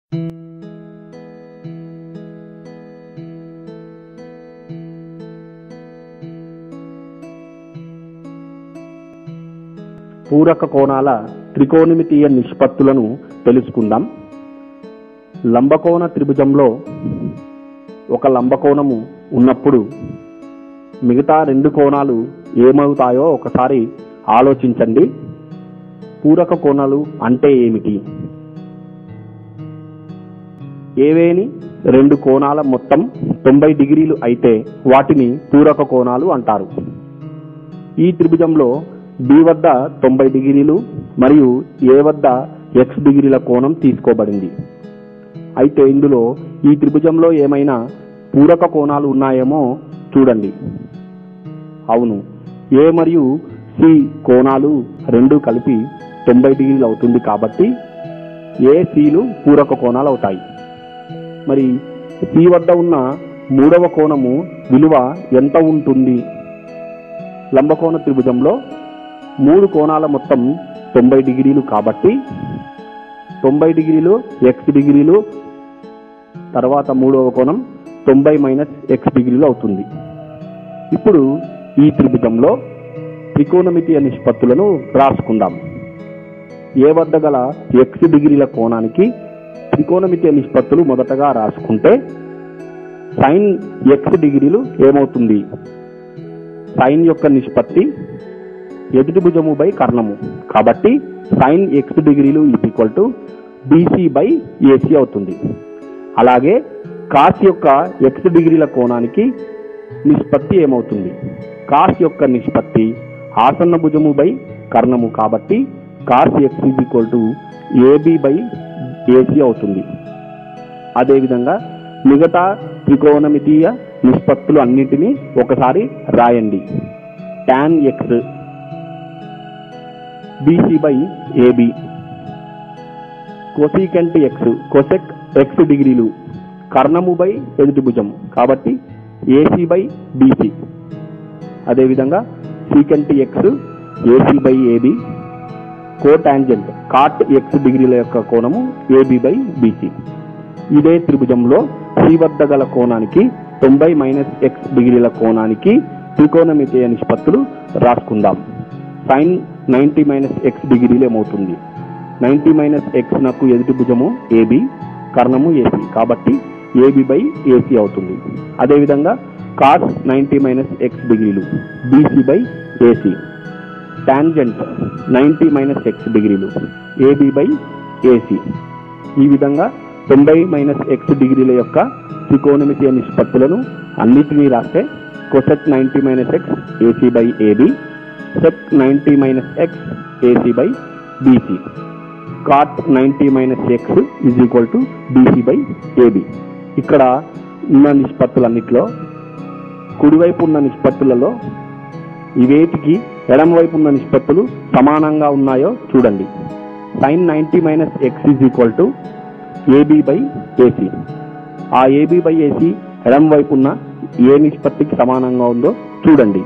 పూరక కోణాల త్రికోణమితీయ నిష్పత్తులను తెలుసుకుందాం లంబకోణ త్రిభుజంలో ఒక లంబకోణము ఉన్నప్పుడు మిగతా రెండు కోణాలు ఏమవుతాయో ఒకసారి ఆలోచించండి పూరక కోణాలు అంటే ఏమిటి ఏవేని రెండు కోణాల మొత్తం తొంభై డిగ్రీలు అయితే వాటిని పూరక కోణాలు అంటారు ఈ త్రిభుజంలో బి వద్ద తొంభై డిగ్రీలు మరియు ఏ వద్ద ఎక్స్ డిగ్రీల కోణం తీసుకోబడింది అయితే ఇందులో ఈ త్రిభుజంలో ఏమైనా పూరక కోణాలు ఉన్నాయేమో చూడండి అవును ఏ మరియు సి కోణాలు రెండు కలిపి తొంభై డిగ్రీలు అవుతుంది కాబట్టి ఏ సిలు పూరక కోణాలు అవుతాయి మరి సి వద్ద ఉన్న మూడవ కోణము విలువ ఎంత ఉంటుంది లంబకోణ త్రిభుజంలో మూడు కోణాల మొత్తం తొంభై డిగ్రీలు కాబట్టి తొంభై డిగ్రీలు ఎక్స్ డిగ్రీలు తర్వాత మూడవ కోణం తొంభై మైనస్ ఎక్స్ డిగ్రీలు అవుతుంది ఇప్పుడు ఈ త్రిభుజంలో త్రికోణమితీయ నిష్పత్తులను రాసుకుందాం ఏ వద్ద గల ఎక్స్ డిగ్రీల కోణానికి త్రికోణమితీయ నిష్పత్తులు మొదటగా రాసుకుంటే సైన్ ఎక్స్ డిగ్రీలు ఏమవుతుంది సైన్ యొక్క నిష్పత్తి ఎదుటి భుజము బై కర్ణము కాబట్టి సైన్ ఎక్స్ డిగ్రీలు is equal to BC by AC అవుతుంది అలాగే కాస్ యొక్క ఎక్స్ డిగ్రీల కోణానికి నిష్పత్తి ఏమవుతుంది కాస్ యొక్క నిష్పత్తి ఆసన్న భుజము బై కర్ణము కాబట్టి cos x is equal to AB by AC అవుతుంది అదేవిధంగా మిగతా త్రికోణమితీయ నిష్పత్తులు అన్నింటినీ ఒకసారి రాయండి tan x BC by AB cosecant x cosec x డిగ్రీలు కర్ణము బై ఎదుటి భుజం కాబట్టి ఏసీ బై బీసీ అదేవిధంగా secant x AC by AB cotangent cot x డిగ్రీల యొక్క కోణము ఏబి బై బీసీ ఇదే త్రిభుజంలో సి వద్ద గల కోణానికి తొంభై మైనస్ ఎక్స్ డిగ్రీల కోణానికి త్రికోణమితీయ నిష్పత్తులు రాసుకుందాం సైన్ నైంటీ మైనస్ ఎక్స్ డిగ్రీలు ఏమవుతుంది నైంటీ మైనస్ ఎక్స్ నాకు ఎదుటి భుజము ఏబి కర్ణము ఏసీ కాబట్టి ఏబి బై ఏసీ అవుతుంది అదేవిధంగా కాస్ నైంటీ మైనస్ ఎక్స్ డిగ్రీలు BC by AC tangent ninety minus x డిగ్రీలు ఏబి బై ఏసీ ఈ విధంగా తొంభై మైనస్ ఎక్స్ డిగ్రీల యొక్క త్రికోణమితీయ నిష్పత్తులను అన్నిటినీ రాస్తే cosec ninety minus x AC by AB sec ninety minus x AC by BC cot ninety minus x is equal to BC by AB ఇక్కడ ఉన్న నిష్పత్తులన్నిట్లో కుడివైపు ఉన్న నిష్పత్తులలో ఇవేటికి ఎడమవైపు ఉన్న నిష్పత్తులు సమానంగా ఉన్నాయో చూడండి sine ninety minus x is equal to AB by AC ఆ ఏబి బై ఏసీ ఎడమ వైపు ఉన్న ఏ నిష్పత్తికి సమానంగా ఉందో చూడండి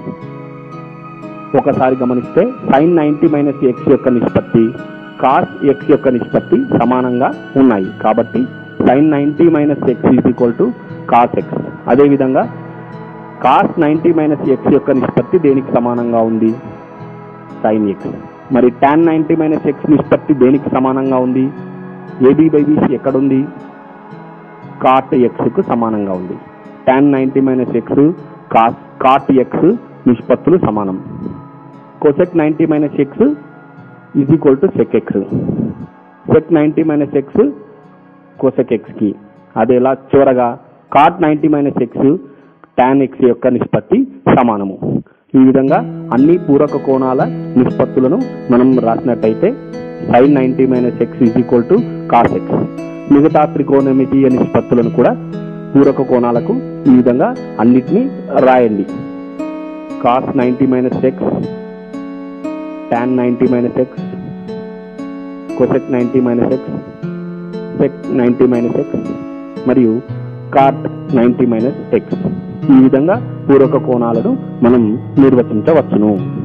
ఒకసారి గమనిస్తే సైన్ నైంటీ మైనస్ ఎక్స్ యొక్క నిష్పత్తి కాస్ ఎక్స్ యొక్క నిష్పత్తి సమానంగా ఉన్నాయి కాబట్టి sine ninety minus x is equal to cos x అదేవిధంగా కాస్ నైంటీ మైనస్ ఎక్స్ యొక్క నిష్పత్తి దేనికి సమానంగా ఉంది సైన్ ఎక్స్ మరి టాన్ నైంటీ మైనస్ ఎక్స్ నిష్పత్తి దేనికి సమానంగా ఉంది ఏబీ బై బీసీ ఎక్కడుంది కాట్ ఎక్స్ కు సమానంగా ఉంది tan ninety minus x cos cot x నిష్పత్తులు సమానం cosec ninety minus x is equal to sec x sec ninety minus x cosec x కి అది ఎలా చివరగా cot ninety minus x tan x యొక్క నిష్పత్తి సమానము ఈ విధంగా అన్ని పూరక కోణాల నిష్పత్తులను మనం రాసినట్టయితే sine ninety minus x is equal to cos x మిగతా త్రికోణమితీయ నిష్పత్తులను కూడా పూరక కోణాలకు ఈ విధంగా అన్నిటినీ రాయండి cos ninety minus x tan ninety minus x cosec ninety minus x sec ninety minus x మరియు కాట్ నైంటీ మైనస్ ఎక్స్ ఈ విధంగా పూరక కోణాలను మనం నిర్వచించవచ్చును